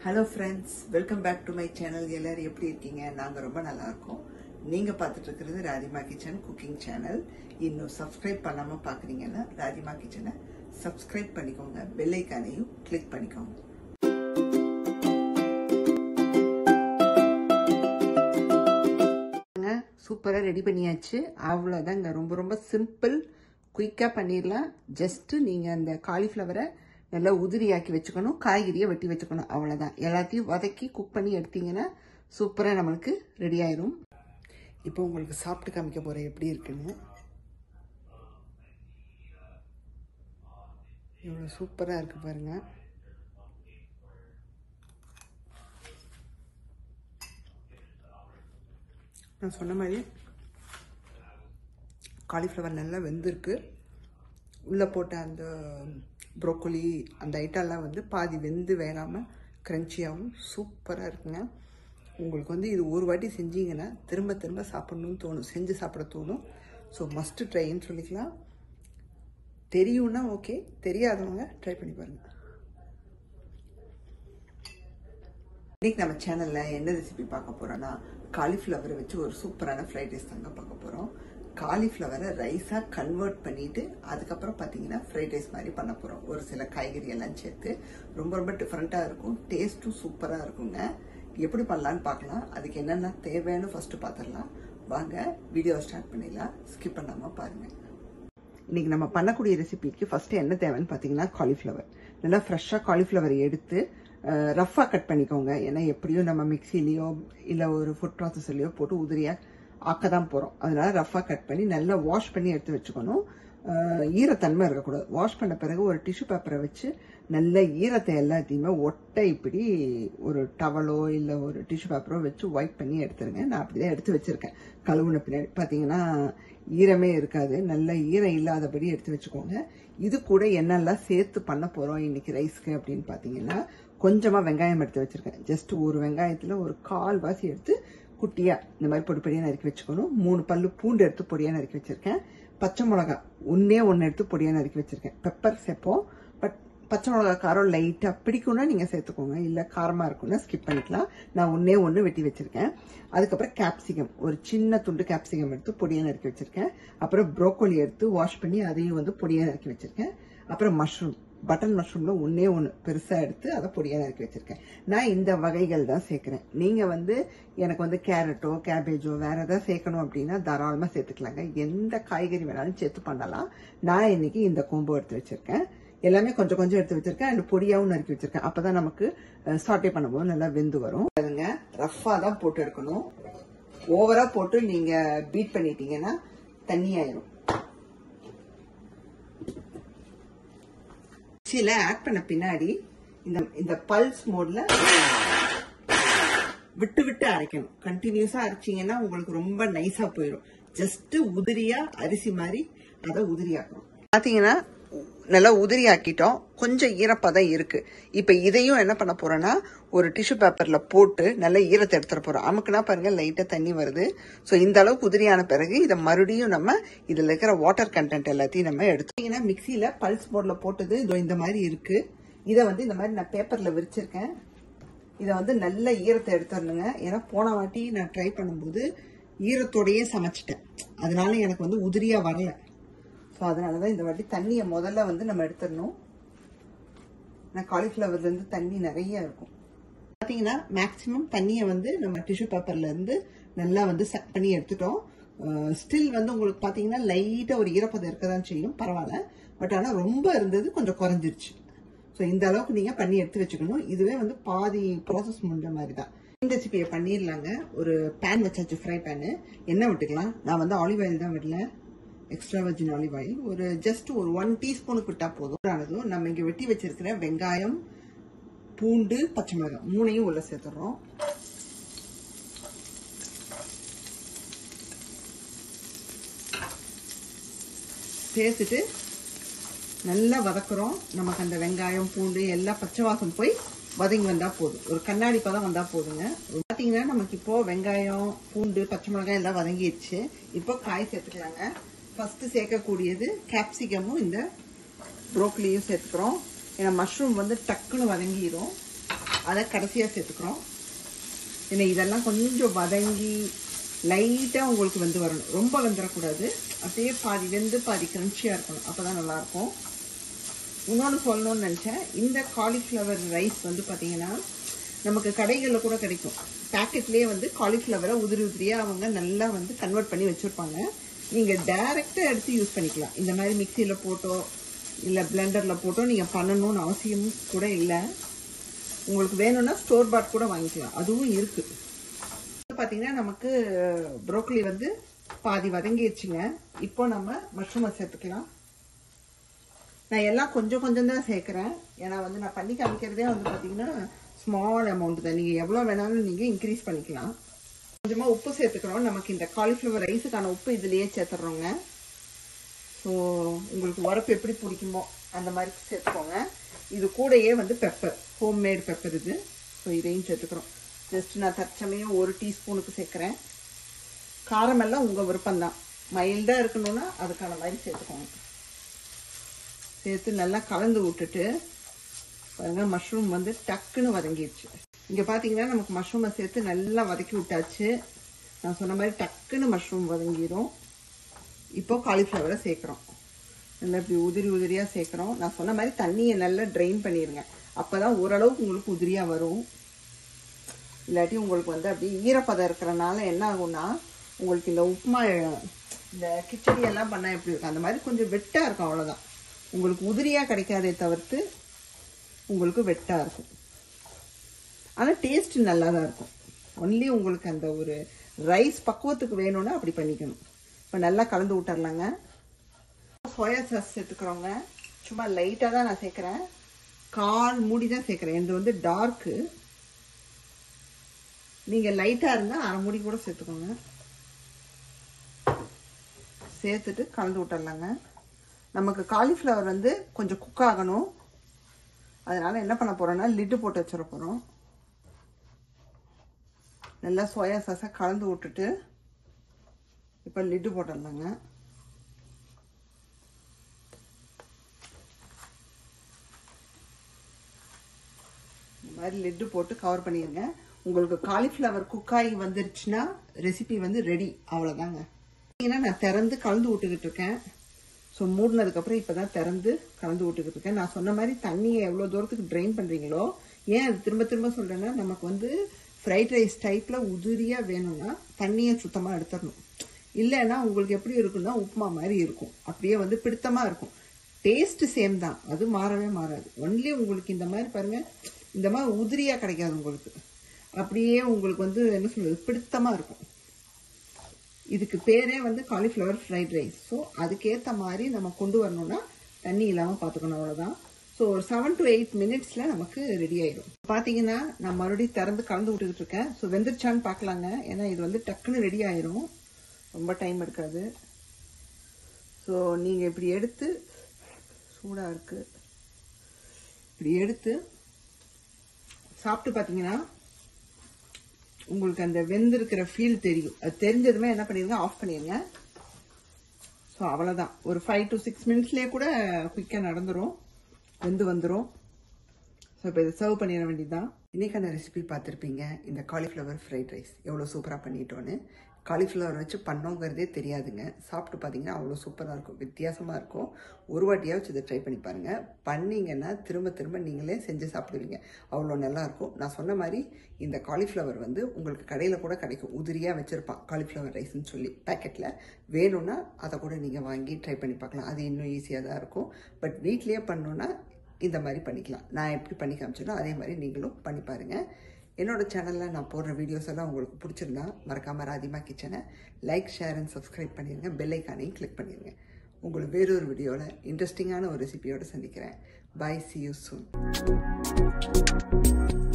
hello friends welcome back to my channel எல்லாரும் எப்படி இருக்கீங்க நாங்கள் ரொம்ப நல்லா இருக்கோம் நீங்கள் பார்த்துட்டு இருக்கிறது ராதிமா கிச்சன் குக்கிங் சேனல் இன்னும் சப்ஸ்கிரைப் பண்ணாமல் பார்க்குறீங்கன்னா ராதிமா கிச்சனை சப்ஸ்கிரைப் பண்ணிக்கோங்க பெல் ஐக்கானையும் கிளிக் பண்ணிக்கோங்க சூப்பராக ரெடி பண்ணியாச்சு அவ்வளோதாங்க ரொம்ப ரொம்ப சிம்பிள் குயிக்காக பண்ணிடலாம் ஜஸ்ட்டு நீங்கள் அந்த காலிஃப்ளவரை நல்லா உதிரியாக்கி வச்சுக்கணும் காய்கறியை வெட்டி வச்சுக்கணும் அவ்வளோதான் எல்லாத்தையும் வதக்கி குக் பண்ணி எடுத்தீங்கன்னா சூப்பராக நம்மளுக்கு ரெடி ஆயிரும் இப்போ உங்களுக்கு சாப்பிட்டு காமிக்க போகிறேன் எப்படி இருக்குன்னு எவ்வளோ சூப்பராக இருக்குது பாருங்கள் நான் சொன்ன மாதிரி காலிஃப்ளவர் நல்லா வெந்திருக்கு உள்ளே போட்ட அந்த ப்ரோக்கோலி அந்த ஐட்டம்லாம் வந்து பாதி வெந்து வேகாமல் க்ரன்ச்சியாகவும் சூப்பராக இருக்குங்க உங்களுக்கு வந்து இது ஒரு வாட்டி செஞ்சீங்கன்னா திரும்ப திரும்ப சாப்பிட்ணுன்னு தோணும் செஞ்சு சாப்பிட தோணும் ஸோ மஸ்ட்டு ட்ரைன்னு சொல்லிக்கலாம் தெரியும்னா ஓகே தெரியாதவங்க ட்ரை பண்ணி பாருங்கள் இன்றைக்கி நம்ம சேனலில் என்ன ரெசிபி பார்க்க போகிறோன்னா காலிஃப்ளவரை வச்சு ஒரு சூப்பரான ஃப்ரைட் ரைஸ் தாங்க பார்க்க போகிறோம் காலிஃப்ளவரை ரைஸாக கன்வெர்ட் பண்ணிவிட்டு அதுக்கப்புறம் பார்த்தீங்கன்னா ஃப்ரைட் ரைஸ் மாதிரி பண்ண போகிறோம் ஒரு சில காய்கறி எல்லாம் சேர்த்து ரொம்ப ரொம்ப டிஃப்ரெண்ட்டாக இருக்கும் டேஸ்ட்டும் சூப்பராக இருக்குங்க எப்படி பண்ணலான்னு பார்க்கலாம் அதுக்கு என்னென்ன தேவைன்னு ஃபஸ்ட்டு பார்த்துடலாம் வாங்க வீடியோ ஸ்டார்ட் பண்ணிடலாம் ஸ்கிப் பண்ணாமல் பாருங்கள் இன்றைக்கி நம்ம பண்ணக்கூடிய ரெசிபிக்கு ஃபஸ்ட்டு என்ன தேவைன்னு பார்த்தீங்கன்னா காலிஃப்ளவர் நல்லா ஃப்ரெஷ்ஷாக காலிஃப்ளவரை எடுத்து ரஃப்பாக கட் பண்ணிக்கோங்க ஏன்னா எப்படியும் நம்ம மிக்சிலேயோ இல்லை ஒரு ஃபுட் ப்ராசஸர்லேயோ போட்டு உதிரியாக ஆக்க தான் போகிறோம் அதனால ரஃப்பாக கட் பண்ணி நல்லா வாஷ் பண்ணி எடுத்து வச்சுக்கணும் ஈரத்தன்மை இருக்கக்கூடாது வாஷ் பண்ண பிறகு ஒரு டிஷ்யூ பேப்பரை வச்சு நல்ல ஈரத்தை எல்லாத்தையுமே ஒட்டை இப்படி ஒரு டவலோ இல்லை ஒரு டிஷ்யூ பேப்பரோ வச்சு ஒயிட் பண்ணி எடுத்துருங்க நான் அப்படி தான் எடுத்து வச்சுருக்கேன் கழுவுன பின்னாடி பார்த்தீங்கன்னா ஈரமே இருக்காது நல்ல ஈரம் இல்லாதபடி எடுத்து வச்சுக்கோங்க இது கூட என்னெல்லாம் சேர்த்து பண்ண போகிறோம் இன்னைக்கு ரைஸ்க்கு அப்படின்னு பார்த்தீங்கன்னா கொஞ்சமாக வெங்காயம் எடுத்து வச்சுருக்கேன் ஜஸ்ட் ஒரு வெங்காயத்தில் ஒரு கால் வாசி எடுத்து குட்டியாக இந்த மாதிரி பொடி பொடியாக நறுக்கி வச்சுக்கணும் மூணு பல்லு பூண்டு எடுத்து பொடியாக நறுக்கி வச்சுருக்கேன் பச்சை மிளகா ஒன்றே ஒன்று எடுத்து பொடியாக நறுக்கி வச்சுருக்கேன் பெப்பர் சேர்ப்போம் பட் பச்சை மிளகா காரம் லைட்டாக பிடிக்கும்னா நீங்கள் சேர்த்துக்கோங்க இல்லை காரமாக இருக்கும்னா ஸ்கிப் பண்ணிக்கலாம் நான் ஒன்றே ஒன்று வெட்டி வச்சுருக்கேன் அதுக்கப்புறம் கேப்சிகம் ஒரு சின்ன துண்டு கேப்சிகம் எடுத்து பொடியாக நறுக்கி வச்சுருக்கேன் அப்புறம் ப்ரோக்கோலி எடுத்து வாஷ் பண்ணி அதையும் வந்து பொடியாக நறுக்கி வச்சுருக்கேன் அப்புறம் மஷ்ரூம் பட்டன் மஷ்ரூமில் ஒன்றே ஒன்று பெருசாக எடுத்து அதை பொடியாக நறுக்கி வச்சுருக்கேன் நான் இந்த வகைகள் தான் சேர்க்குறேன் நீங்கள் வந்து எனக்கு வந்து கேரட்டோ கேபேஜோ வேறு எதாவது சேர்க்கணும் அப்படின்னா தாராளமாக சேர்த்துக்கலாங்க எந்த காய்கறி வேணாலும் சேர்த்து பண்ணலாம் நான் இன்னைக்கு இந்த கொம்பு எடுத்து வச்சுருக்கேன் எல்லாமே கொஞ்சம் கொஞ்சம் எடுத்து வச்சிருக்கேன் அண்ட் பொடியாகவும் நறுக்கி வச்சிருக்கேன் அப்பதான் நமக்கு சாட்டே பண்ணும்போது நல்லா வெந்து வரும் அதுங்க ரஃபா தான் போட்டு எடுக்கணும் ஓவரா போட்டு நீங்க பீட் பண்ணிட்டீங்கன்னா தண்ணி ஆயிரும் மிக்சியில ஆட் பண்ண பின்னாடி இந்த இந்த பல்ஸ் மோட்ல விட்டு விட்டு அரைக்கணும் கண்டினியூஸா அரைச்சிங்கன்னா உங்களுக்கு ரொம்ப நைஸா போயிடும் ஜஸ்ட் உதிரியா அரிசி மாதிரி அதை உதிரியாக்கணும் பாத்தீங்கன்னா நல்லா உதிரி ஆக்கிட்டோம் கொஞ்சம் ஈரப்பதம் இருக்கு இப்ப இதையும் என்ன பண்ண போறோம்னா ஒரு டிஷ்யூ பேப்பர்ல போட்டு நல்ல ஈரத்தை எடுத்துட போறோம் அமுக்குனா பாருங்க லைட்டா தண்ணி வருது ஸோ இந்த அளவுக்கு உதிரியான பிறகு இதை மறுபடியும் நம்ம இதுல இருக்கிற வாட்டர் கண்டென்ட் எல்லாத்தையும் நம்ம எடுத்தீங்கன்னா மிக்சியில பல்ஸ் போர்டில் போட்டது இதோ இந்த மாதிரி இருக்கு இதை வந்து இந்த மாதிரி நான் பேப்பர்ல விரிச்சிருக்கேன் இதை வந்து நல்ல ஈரத்தை எடுத்துடணுங்க ஏன்னா போன வாட்டி நான் ட்ரை பண்ணும்போது ஈரத்தோடையே சமைச்சிட்டேன் அதனால எனக்கு வந்து உதிரியா வரல ஸோ அதனால தான் இந்த வாட்டி தண்ணியை முதல்ல வந்து நம்ம எடுத்துடணும் நான் காலிஃப்ளவர்லேருந்து தண்ணி நிறைய இருக்கும் பார்த்தீங்கன்னா மேக்ஸிமம் தண்ணியை வந்து நம்ம டிஷ்யூ பேப்பர்லேருந்து நல்லா வந்து செட் பண்ணி எடுத்துட்டோம் ஸ்டில் வந்து உங்களுக்கு பார்த்தீங்கன்னா லைட்டாக ஒரு ஈரப்பதம் இருக்க தான் செய்யும் பரவாயில்ல பட் ஆனால் ரொம்ப இருந்தது கொஞ்சம் குறைஞ்சிருச்சு ஸோ இந்த அளவுக்கு நீங்கள் பண்ணி எடுத்து வச்சுக்கணும் இதுவே வந்து பாதி ப்ராசஸ் முடிஞ்ச மாதிரி தான் இந்த ரெசிபியை பண்ணிடலாங்க ஒரு பேன் வச்சாச்சு ஃப்ரை பேனு எண்ணெய் விட்டுக்கலாம் நான் வந்து ஆலிவ் ஆயில் தான் விடல எக்ஸ்ட்ரா வர்ஜின் ஆலிவ் ஆயில் ஒரு ஜஸ்ட் ஒரு ஒன் டீஸ்பூனுக்கு விட்டா போதும் ஆனதும் நம்ம இங்க வெட்டி வச்சிருக்கிற வெங்காயம் பூண்டு பச்சை மிளகாய் மூணையும் உள்ள சேர்த்துடுறோம் சேர்த்துட்டு நல்லா வதக்குறோம் நமக்கு அந்த வெங்காயம் பூண்டு எல்லாம் பச்சை வாசம் போய் வதங்கி வந்தா போதும் ஒரு கண்ணாடி பதம் வந்தா போதுங்க பாத்தீங்கன்னா நமக்கு இப்போ வெங்காயம் பூண்டு பச்சை மிளகாய் எல்லாம் வதங்கிடுச்சு இப்போ காய் சேர்த்துக்கலாங்க ஃபர்ஸ்ட் சேர்க்கக்கூடியது கேப்சிகமும் இந்த ப்ரோக்கலியும் சேர்த்துக்கிறோம் ஏன்னா மஷ்ரூம் வந்து டக்குன்னு வதங்கிடும் அதை கடைசியாக சேர்த்துக்கிறோம் ஏன்னா இதெல்லாம் கொஞ்சம் வதங்கி லைட்டாக உங்களுக்கு வந்து வரணும் ரொம்ப வந்துடக்கூடாது அப்படியே பாதி வெந்து பாதி க்ரன்ச்சியாக இருக்கணும் அப்போ தான் நல்லாயிருக்கும் இன்னொன்று சொல்லணும்னு நினச்சேன் இந்த காலிஃப்ளவர் ரைஸ் வந்து பார்த்தீங்கன்னா நமக்கு கடைகளில் கூட கிடைக்கும் பேக்கெட்லேயே வந்து காலிஃப்ளவரை உதிரி உதிரியாக அவங்க நல்லா வந்து கன்வெர்ட் பண்ணி வச்சுருப்பாங்க நீங்கள் டைரெக்டாக எடுத்து யூஸ் பண்ணிக்கலாம் இந்த மாதிரி மிக்சியில் போட்டோ இல்லை பிளெண்டரில் போட்டோ நீங்கள் பண்ணணும்னு அவசியம் கூட இல்லை உங்களுக்கு வேணும்னா ஸ்டோர் பாட் கூட வாங்கிக்கலாம் அதுவும் இருக்குது பார்த்தீங்கன்னா நமக்கு ப்ரோக்கலி வந்து பாதி வதங்கிடுச்சுங்க இப்போ நம்ம மஷ்ரூமை சேர்த்துக்கலாம் நான் எல்லாம் கொஞ்சம் கொஞ்சம் தான் சேர்க்குறேன் ஏன்னா வந்து நான் பண்ணி காமிக்கிறதே வந்து பார்த்தீங்கன்னா ஸ்மால் அமௌண்ட் தான் நீங்கள் எவ்வளோ வேணாலும் நீங்கள் இன்க்ரீஸ் பண்ணிக்கலாம் கொஞ்சமாக உப்பு சேர்த்துக்கிறோம் நமக்கு இந்த காலிஃப்ளவர் ரைஸுக்கான உப்பு இதுலேயே சேர்த்துட்றோங்க ஸோ உங்களுக்கு உரப்பு எப்படி பிடிக்குமோ அந்த மாதிரி சேர்த்துக்கோங்க இது கூடயே வந்து பெப்பர் ஹோம்மேட் பெப்பர் இது ஸோ இதையும் சேர்த்துக்கிறோம் ஜஸ்ட் நான் தற்சமயம் ஒரு டீஸ்பூனுக்கு சேர்க்குறேன் காரமெல்லாம் உங்கள் விருப்பம்தான் மைல்டாக இருக்கணும்னா அதுக்கான மாதிரி சேர்த்துக்கோங்க சேர்த்து நல்லா கலந்து விட்டுட்டு பாருங்க மஷ்ரூம் வந்து டக்குன்னு வதங்கிடுச்சு இங்கே பார்த்தீங்கன்னா நமக்கு மஷ்ரூமை சேர்த்து நல்லா வதக்கி விட்டாச்சு நான் சொன்ன மாதிரி டக்குன்னு மஷ்ரூம் வதங்கிடும் இப்போ காலிஃப்ளவரை சேர்க்குறோம் நல்லா இப்படி உதிரி உதிரியாக சேர்க்குறோம் நான் சொன்ன மாதிரி தண்ணியை நல்லா ட்ரெயின் பண்ணிடுங்க அப்போ தான் ஓரளவுக்கு உங்களுக்கு உதிரியாக வரும் இல்லாட்டி உங்களுக்கு வந்து அப்படி ஈரப்பதம் இருக்கிறனால என்ன ஆகும்னா உங்களுக்கு இந்த உப்புமா இந்த கிச்சடி எல்லாம் பண்ணால் எப்படி இருக்கும் அந்த மாதிரி கொஞ்சம் வெட்டாக இருக்கும் அவ்வளோதான் உங்களுக்கு உதிரியாக கிடைக்காதே தவிர்த்து உங்களுக்கு வெட்டாக இருக்கும் ஆனால் டேஸ்ட் நல்லா தான் இருக்கும் ஒன்லி உங்களுக்கு அந்த ஒரு ரைஸ் பக்குவத்துக்கு வேணும்னா அப்படி பண்ணிக்கணும் இப்போ நல்லா கலந்து விட்டுறலாங்க சோயா சாஸ் சேர்த்துக்கிறோங்க சும்மா லைட்டாக தான் நான் சேர்க்குறேன் கால் மூடி தான் சேர்க்குறேன் இது வந்து டார்க்கு நீங்கள் லைட்டாக இருந்தால் அரை மூடி கூட சேர்த்துக்கோங்க சேர்த்துட்டு கலந்து விட்டுறலாங்க நமக்கு காலிஃப்ளவர் வந்து கொஞ்சம் குக் ஆகணும் அதனால் என்ன பண்ண போகிறோன்னா லிட்டு போட்டு வச்சிட போகிறோம் நல்லா சோயா சாஸை கலந்து விட்டுட்டு இப்போ லிட்டு போட்டுடலாங்க இந்த மாதிரி லிட்டு போட்டு கவர் பண்ணிடுங்க உங்களுக்கு காலிஃப்ளவர் குக்காகி வந்துருச்சுன்னா ரெசிபி வந்து ரெடி அவ்வளோதாங்க பார்த்தீங்கன்னா நான் திறந்து கலந்து விட்டுக்கிட்டு இருக்கேன் ஸோ மூடினதுக்கப்புறம் இப்போ தான் திறந்து கலந்து விட்டுக்கிட்டு இருக்கேன் நான் சொன்ன மாதிரி தண்ணியை எவ்வளோ தூரத்துக்கு ட்ரெயின் பண்ணுறீங்களோ ஏன் அது திரும்ப திரும்ப சொல்கிறேன்னா நமக்கு வந்து ஃப்ரைட் ரைஸ் டைப்பில் உதிரியாக வேணும்னா தண்ணியை சுத்தமாக எடுத்துடணும் இல்லைன்னா உங்களுக்கு எப்படி இருக்குன்னா உப்புமா மாதிரி இருக்கும் அப்படியே வந்து பிடித்தமாக இருக்கும் டேஸ்ட் சேம் தான் அது மாறவே மாறாது ஒன்லி உங்களுக்கு இந்த மாதிரி பாருங்க இந்த மாதிரி உதிரியாக கிடைக்காது உங்களுக்கு அப்படியே உங்களுக்கு வந்து என்ன சொல்றது பிடித்தமாக இருக்கும் இதுக்கு பேரே வந்து காலிஃப்ளவர் ஃப்ரைட் ரைஸ் ஸோ அதுக்கேற்ற மாதிரி நம்ம கொண்டு வரணும்னா தண்ணி இல்லாமல் பார்த்துக்கணும் அவ்வளோதான் ஸோ ஒரு செவன் டு எயிட் மினிட்ஸில் நமக்கு ரெடி ஆயிடும் பார்த்தீங்கன்னா நான் மறுபடியும் திறந்து கலந்து விட்டுக்கிட்டு இருக்கேன் ஸோ வெந்துருச்சான்னு பார்க்கலாங்க ஏன்னா இது வந்து டக்குன்னு ரெடி ஆயிரும் ரொம்ப டைம் எடுக்காது ஸோ நீங்கள் இப்படி எடுத்து சூடாக இருக்கு இப்படி எடுத்து சாப்பிட்டு பார்த்தீங்கன்னா உங்களுக்கு அந்த வெந்திருக்கிற ஃபீல் தெரியும் அது தெரிஞ்சதுமே என்ன பண்ணிடுங்க ஆஃப் பண்ணிடுங்க ஸோ அவ்வளோதான் ஒரு ஃபைவ் டு சிக்ஸ் மினிட்ஸ்லேயே கூட குயிக்காக நடந்துரும் வெந்து வந்துடும் ஸோ இப்போ இதை சர்வ் பண்ணிட வேண்டியதுதான் இன்றைக்கான ரெசிபி பார்த்துருப்பீங்க இந்த காலிஃப்ளவர் ஃப்ரைட் ரைஸ் எவ்வளோ சூப்பராக பண்ணிட்டோன்னு காலிஃப்ளவர் வச்சு பண்ணோங்கிறதே தெரியாதுங்க சாப்பிட்டு பார்த்தீங்கன்னா அவ்வளோ சூப்பராக இருக்கும் வித்தியாசமாக இருக்கும் ஒரு வாட்டியாவது இதை ட்ரை பண்ணி பாருங்கள் பண்ணீங்கன்னா திரும்ப திரும்ப நீங்களே செஞ்சு சாப்பிடுவீங்க அவ்வளோ நல்லாயிருக்கும் நான் சொன்ன மாதிரி இந்த காலிஃப்ளவர் வந்து உங்களுக்கு கடையில் கூட கிடைக்கும் உதிரியாக வச்சுருப்பான் காலிஃப்ளவர் ரைஸ்ன்னு சொல்லி பேக்கெட்டில் வேணும்னா அதை கூட நீங்கள் வாங்கி ட்ரை பண்ணி பார்க்கலாம் அது இன்னும் ஈஸியாக தான் இருக்கும் பட் வீட்லேயே பண்ணோன்னா இந்த மாதிரி பண்ணிக்கலாம் நான் எப்படி பண்ணி காமிச்சேனோ அதே மாதிரி நீங்களும் பண்ணி பாருங்கள் என்னோட சேனலில் நான் போடுற வீடியோஸ் எல்லாம் உங்களுக்கு பிடிச்சிருந்தா மறக்காம ராதிமா கிச்சனை லைக் ஷேர் அண்ட் சப்ஸ்கிரைப் பண்ணிடுங்க பெல் ஐக்கானையும் கிளிக் பண்ணிடுங்க உங்களை வேறொரு வீடியோவில் இன்ட்ரெஸ்டிங்கான ஒரு ரெசிபியோடு சந்திக்கிறேன் பாய் சி யூ சூன்